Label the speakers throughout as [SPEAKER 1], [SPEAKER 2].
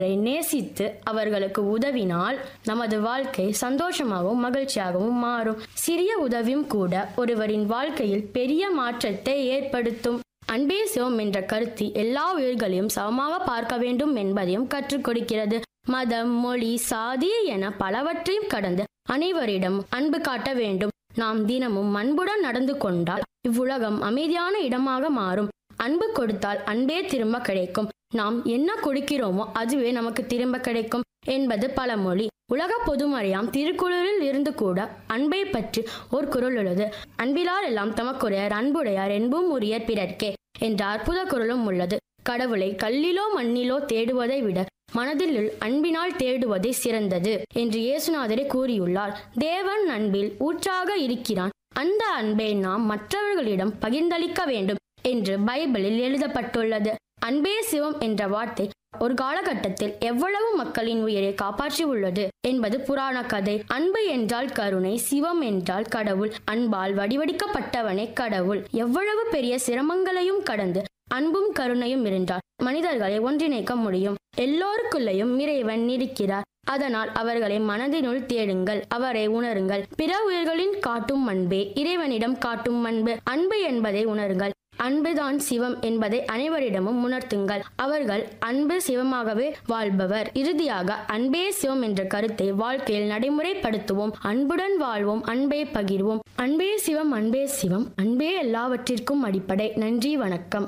[SPEAKER 1] நேசித்து அவர்களுக்கு உதவினால் நமது வாழ்க்கை சந்தோஷமாகவும் மகிழ்ச்சியாகவும் மாறும் சிறிய உதவியும் கூட ஒருவரின் வாழ்க்கையில் பெரிய மாற்றத்தை ஏற்படுத்தும் அன்பே சிவம் என்ற கருத்து எல்லா உயிர்களையும் சமமாக பார்க்க வேண்டும் என்பதையும் கற்றுக் கொடுக்கிறது மதம் மொழி சாதி என பலவற்றையும் கடந்து அனைவரிடம் அன்பு காட்ட வேண்டும் நாம் தினமும் அன்புடன் நடந்து கொண்டால் இவ்வுலகம் அமைதியான இடமாக மாறும் அன்பு கொடுத்தால் அன்பே திரும்ப கிடைக்கும் நாம் என்ன கொடுக்கிறோமோ அதுவே நமக்கு திரும்ப கிடைக்கும் என்பது பழமொழி உலக பொதுமறையாம் திருக்குறளில் இருந்து கூட அன்பை பற்றி ஒரு குரல் உள்ளது அன்பிலார் எல்லாம் தமக்குடையார் அன்புடையார் என்பும் உரியர் பிறர்க்கே என்ற அற்புத குரலும் உள்ளது கடவுளை கல்லிலோ மண்ணிலோ தேடுவதை விட மனதில் அன்பினால் தேடுவதே சிறந்தது என்று இயேசுநாதரே கூறியுள்ளார் தேவன் அன்பில் ஊற்றாக இருக்கிறான் அந்த அன்பை நாம் மற்றவர்களிடம் பகிர்ந்தளிக்க வேண்டும் என்று பைபிளில் எழுதப்பட்டுள்ளது அன்பே சிவம் என்ற வார்த்தை ஒரு காலகட்டத்தில் எவ்வளவு மக்களின் உயிரை காப்பாற்றி உள்ளது என்பது புராண கதை அன்பு என்றால் கருணை சிவம் என்றால் கடவுள் அன்பால் வடிவடிக்கப்பட்டவனே கடவுள் எவ்வளவு பெரிய சிரமங்களையும் கடந்து அன்பும் கருணையும் இருந்தால் மனிதர்களை ஒன்றிணைக்க முடியும் எல்லோருக்குள்ளேயும் இறைவன் இருக்கிறார் அதனால் அவர்களை மனதினுள் தேடுங்கள் அவரை உணருங்கள் பிற உயிர்களின் காட்டும் அன்பே இறைவனிடம் காட்டும் அன்பு அன்பு என்பதை உணருங்கள் அன்புதான் சிவம் என்பதை அனைவரிடமும் உணர்த்துங்கள் அவர்கள் அன்பு சிவமாகவே வாழ்பவர் இறுதியாக அன்பே சிவம் என்ற கருத்தை வாழ்க்கையில் நடைமுறைப்படுத்துவோம் அன்புடன் வாழ்வோம் அன்பை பகிர்வோம் அன்பே சிவம் அன்பே சிவம் அன்பே எல்லாவற்றிற்கும் அடிப்படை நன்றி வணக்கம்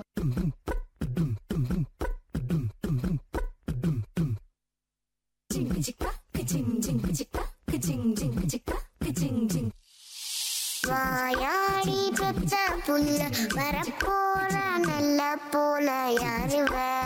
[SPEAKER 2] வாயாடி பெத்த புள்ள வரப்போல நல்ல போல யாருவ